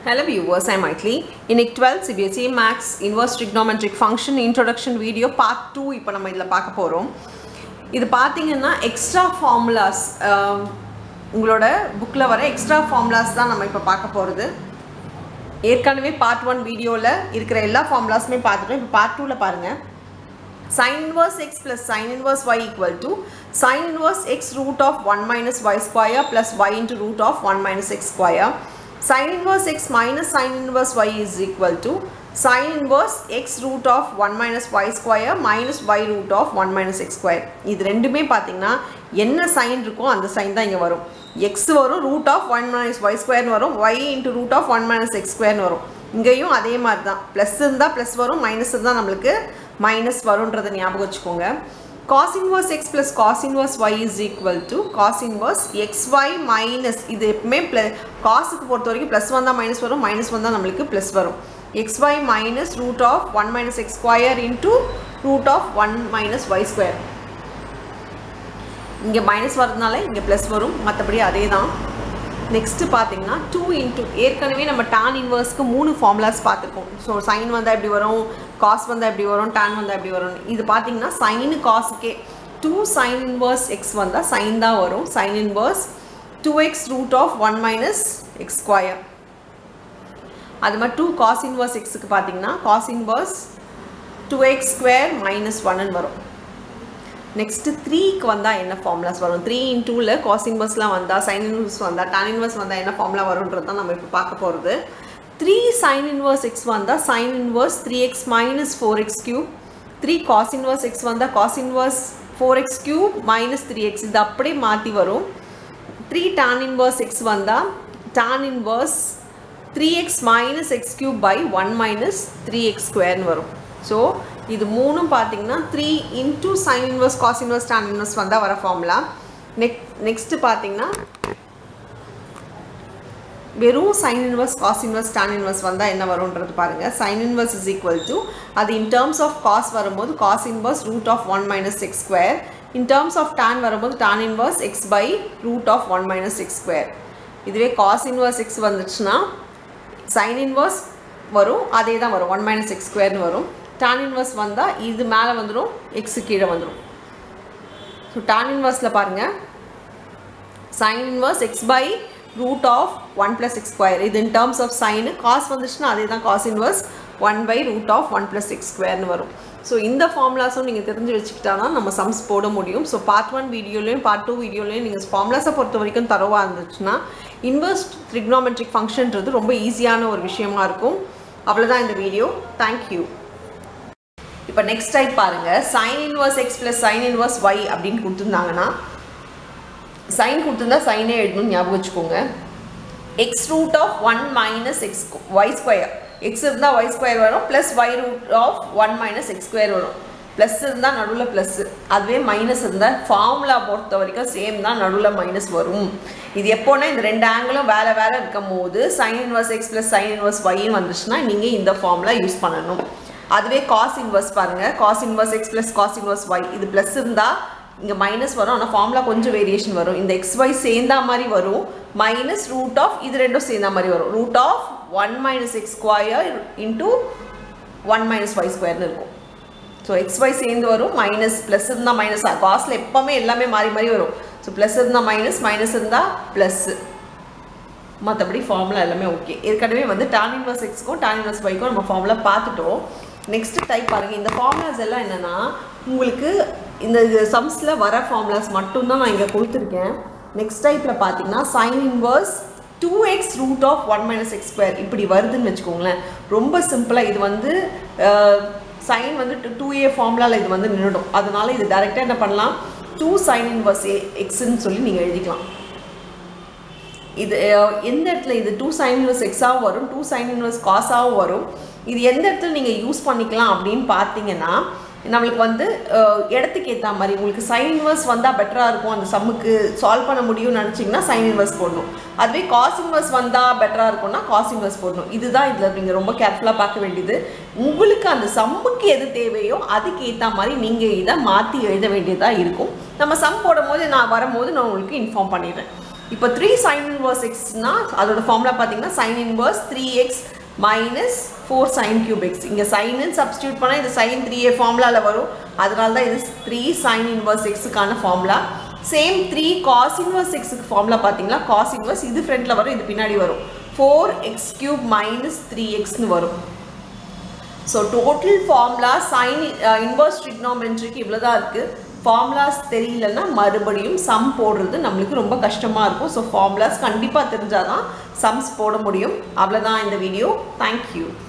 Hello viewers, I'm Maitli. In 12 CBSE Max Inverse Trigonometric Function Introduction Video Part 2 இப்போ நம்ம இதில் பார்க்க போகிறோம் இது பார்த்தீங்கன்னா எக்ஸ்ட்ரா ஃபார்முலாஸ் உங்களோட புக்கில் வர எக்ஸ்ட்ரா ஃபார்முலாஸ் தான் நம்ம இப்போ பார்க்க போகிறது ஏற்கனவே பார்ட் ஒன் வீடியோவில் இருக்கிற எல்லா ஃபார்முலாஸுமே பார்த்துட்டோம் இப்போ பார்ட் டூவில் பாருங்கள் sin inverse x plus sin inverse y equal to sin inverse x root of 1 minus y square plus y into root of 1 minus x square. sin inverse x minus sin inverse y is equal to sin inverse x root of 1 minus y square minus y root of 1 minus x square. இது ரெண்டுமே பார்த்தீங்கன்னா என்ன sign இருக்கோ அந்த sign தான் இங்கே வரும் x வரும் root of one minus y ஸ்கொயர்னு வரும் y into root of one minus x ஸ்கொயர்னு வரும் இங்கேயும் அதே மாதிரி தான் ப்ளஸ் இருந்தால் ப்ளஸ் வரும் மைனஸ் இருந்தால் நம்மளுக்கு மைனஸ் வரும்ன்றதை ஞாபகம் வச்சுக்கோங்க cos inverse x plus cos inverse y is equal to cos inverse x y minus இது எப்பவுமே ப்ள காசுக்கு பொறுத்த வரைக்கும் ப்ளஸ் வந்தால் மைனஸ் வரும் மைனஸ் வந்தால் நம்மளுக்கு ப்ளஸ் வரும் x y minus root of one minus x square into root of one minus y square இங்கே மைனஸ் வரதுனால இங்கே ப்ளஸ் வரும் மற்றபடி அதே தான் நெக்ஸ்ட்டு பார்த்தீங்கன்னா டூ இன்ட்டு ஏற்கனவே நம்ம டான் இன்வர்ஸ்க்கு மூணு ஃபார்முலாஸ் பார்த்துருக்கோம் ஸோ சைன் வந்தால் எப்படி வரும் காஸ் வந்தால் எப்படி வரும் டான் வந்தால் எப்படி வரும் இது பார்த்தீங்கன்னா சைனு காஸுக்கே டூ சைன் இன்வர்ஸ் எக்ஸ் வந்தால் சைன் தான் வரும் sine inverse two x root of one minus x square அது மாதிரி டூ காஸ் இன்வர்ஸ் எக்ஸுக்கு பார்த்தீங்கன்னா cos inverse two x square minus ஒன்னு வரும் நெக்ஸ்ட்டு த்ரீக்கு வந்தால் என்ன ஃபார்முலாஸ் வரும் த்ரீ இன் டூவில் காஸ் இன்வர்ஸ்லாம் வந்தால் சைன் இன்வர்ஸ் வந்தால் டான் இன்வர்ஸ் வந்தால் என்ன ஃபார்முலா வரும்ன்றது தான் நம்ம இப்போ பார்க்க போகிறது த்ரீ சைன் இன்வர்ஸ் எக்ஸ் வந்தால் sine inverse three x minus four x cube three cos inverse x வந்தால் cos inverse four x cube minus three x இது அப்படியே மாற்றி வரும் த்ரீ டான் இன்வர்ஸ் எக்ஸ் வந்தால் tan inverse three x minus x cube by one minus three x ஸ்கொயர்னு வரும் so இது மூணும் பார்த்தீங்கன்னா three into sine inverse cos inverse tan inverse வந்தால் வர ஃபார்முலா நெக் நெக்ஸ்ட்டு பார்த்தீங்கன்னா வெறும் sine inverse cos inverse tan inverse வந்தால் என்ன வரும்ன்றது பாருங்கள் sine inverse is equal to அது இன் டேர்ம்ஸ் ஆஃப் காஸ் வரும்போது cos inverse root of one minus x square in terms of tan வரும்போது tan inverse x by root of one minus x square இதுவே cos inverse x வந்துச்சுன்னா sine inverse வரும் அதே தான் வரும் one minus x ஸ்கொயர்னு வரும் டான் இன்வர்ஸ் வந்தால் இது மேலே வந்துடும் எக்ஸு கீழே வந்துடும் ஸோ டான் இன்வர்ஸில் பாருங்கள் sine inverse x by root of one plus x square இது in terms of sine cos வந்துச்சுன்னா அதே தான் cos inverse one by root of one plus x ஸ்கொயர்னு வரும் ஸோ இந்த ஃபார்முலாஸும் நீங்கள் தெரிஞ்சு வச்சுக்கிட்டா தான் நம்ம சம்ஸ் போட முடியும் ஸோ பார்ட் ஒன் வீடியோலையும் பார்ட் டூ வீடியோலையும் நீங்கள் ஃபார்முலாஸை பொறுத்த வரைக்கும் தரவாக இருந்துச்சுன்னா இன்வெர்ஸ் ட்ரிக்னாமெட்ரிக் ஃபங்க்ஷன்றது ரொம்ப ஈஸியான ஒரு விஷயமா இருக்கும் அவ்வளோதான் இந்த வீடியோ தேங்க்யூ இப்போ நெக்ஸ்ட் டைப் பாருங்கள் sine inverse x plus sine inverse y அப்படின்னு கொடுத்துருந்தாங்கன்னா சைன் கொடுத்துருந்தா சைனே எழுதணும்னு ஞாபகம் வச்சுக்கோங்க x root of one minus x y square x இருந்தால் ஒய் ஸ்கொயர் வரும் plus y root of one minus x square வரும் ப்ளஸ் இருந்தால் நடுவில் ப்ளஸ்ஸு அதுவே மைனஸ் இருந்தால் ஃபார்முலா பொறுத்த வரைக்கும் சேம் தான் நடுவில் மைனஸ் வரும் இது எப்போனா இந்த ரெண்டு ஆங்கிளும் வேலை வேலை இருக்கும் போது sine inverse x plus sine inverse ஒய்ன்னு வந்துச்சுன்னா நீங்கள் இந்த ஃபார்முலா யூஸ் பண்ணணும் அதுவே காஸ் இன்வர்ஸ் பாருங்கள் cos inverse x plus cos inverse y இது ப்ளஸ் இருந்தால் இங்கே மைனஸ் வரும் ஆனால் ஃபார்முலா கொஞ்சம் வேரியேஷன் வரும் இந்த எக்ஸ் ஒய் சேர்ந்தா மாதிரி வரும் மைனஸ் ரூட் ஆஃப் இது ரெண்டும் சேர்ந்தா மாதிரி வரும் root of one minus x square into one minus y ஸ்கொயர்னு இருக்கும் ஸோ எக்ஸ் ஒய் சேர்ந்து வரும் மைனஸ் ப்ளஸ் இருந்தால் மைனஸ் காஸ்ட்டில் எப்போவுமே எல்லாமே மாறி மாறி வரும் ஸோ ப்ளஸ் இருந்தால் மைனஸ் மைனஸ் இருந்தால் ப்ளஸ்ஸு மற்றபடி ஃபார்முலா எல்லாமே ஓகே ஏற்கனவே வந்து டான் இன்வர்ஸ் எக்ஸ்க்கும் டான் இன்வர்ஸ் ஒய்க்கும் நம்ம ஃபார்முலா பார்த்துட்டோம் நெக்ஸ்ட் டைப் பாருங்கள் இந்த ஃபார்முலாஸ் எல்லாம் என்னென்னா உங்களுக்கு இந்த சம்ஸில் வர ஃபார்முலாஸ் மட்டும்தான் நான் இங்கே கொடுத்துருக்கேன் நெக்ஸ்ட் டைப்பில் பார்த்தீங்கன்னா sine inverse two x root of one minus x square இப்படி வருதுன்னு வச்சுக்கோங்களேன் ரொம்ப சிம்பிளாக இது வந்து சைன் வந்து டூ ஏ ஃபார்முலாவில் இது வந்து நின்றுடும் அதனால இது டேரெக்டாக என்ன பண்ணலாம் டூ சைன் இன்வர்ஸ் ஏ எக்ஸ்ன்னு சொல்லி நீங்கள் எழுதிக்கலாம் இது எந்த இடத்துல இது டூ சைன் இன்வர்ஸ் எக்ஸாகவும் வரும் டூ சைன் இன்வர்ஸ் காஸாகவும் வரும் இது எந்த இடத்துல நீங்கள் யூஸ் பண்ணிக்கலாம் அப்படின்னு பார்த்தீங்கன்னா நம்மளுக்கு வந்து இடத்துக்கு ஏற்ற மாதிரி உங்களுக்கு சைன் இன்வர்ஸ் வந்தால் பெட்டராக இருக்கும் அந்த சம்முக்கு சால்வ் பண்ண முடியும்னு நினச்சிங்கன்னா சைன் இன்வர்ஸ் போடணும் அதுவே காஸ் இன்வர்ஸ் வந்தால் பெட்டராக இருக்கும்னா காஸ் இன்வர்ஸ் போடணும் இதுதான் இதில் நீங்கள் ரொம்ப கேர்ஃபுல்லாக பார்க்க வேண்டியது உங்களுக்கு அந்த சம்முக்கு எது தேவையோ அதுக்கு ஏற்ற மாதிரி நீங்கள் இதை மாற்றி எழுத வேண்டியதாக இருக்கும் நம்ம சம் போடும் போது நான் வரும்போது நான் உங்களுக்கு இன்ஃபார்ம் பண்ணிடுறேன் இப்போ த்ரீ சைன் இன்வர்ஸ் எக்ஸ்னா அதோட ஃபார்முலா பார்த்தீங்கன்னா sine inverse three x minus four sine cube x இங்கே சைனுன்னு சப்ஸ்டியூட் பண்ணால் இது சைன் த்ரீ ஏ ஃபார்முலாவில் வரும் அதனால தான் இது த்ரீ சைன் இன்வர்ஸ் எக்ஸுக்கான formula same three cos inverse எக்ஸுக்கு ஃபார்முலா பார்த்தீங்களா காஸ் இன்வர்ஸ் இது ஃப்ரண்ட்டில் வரும் இது பின்னாடி வரும் four x cube minus three எக்ஸ்னு வரும் so total formula sine inverse ட்ரிக்னாமெட்ரிக்கு இவ்வளோ தான் இருக்குது ஃபார்முலாஸ் தெரியலன்னா மறுபடியும் சம் போடுறது நம்மளுக்கு ரொம்ப கஷ்டமாக இருக்கும் ஸோ ஃபார்முலாஸ் கண்டிப்பாக தெரிஞ்சால் தான் சம்ஸ் போட முடியும் அவ்வளோதான் இந்த வீடியோ தேங்க்யூ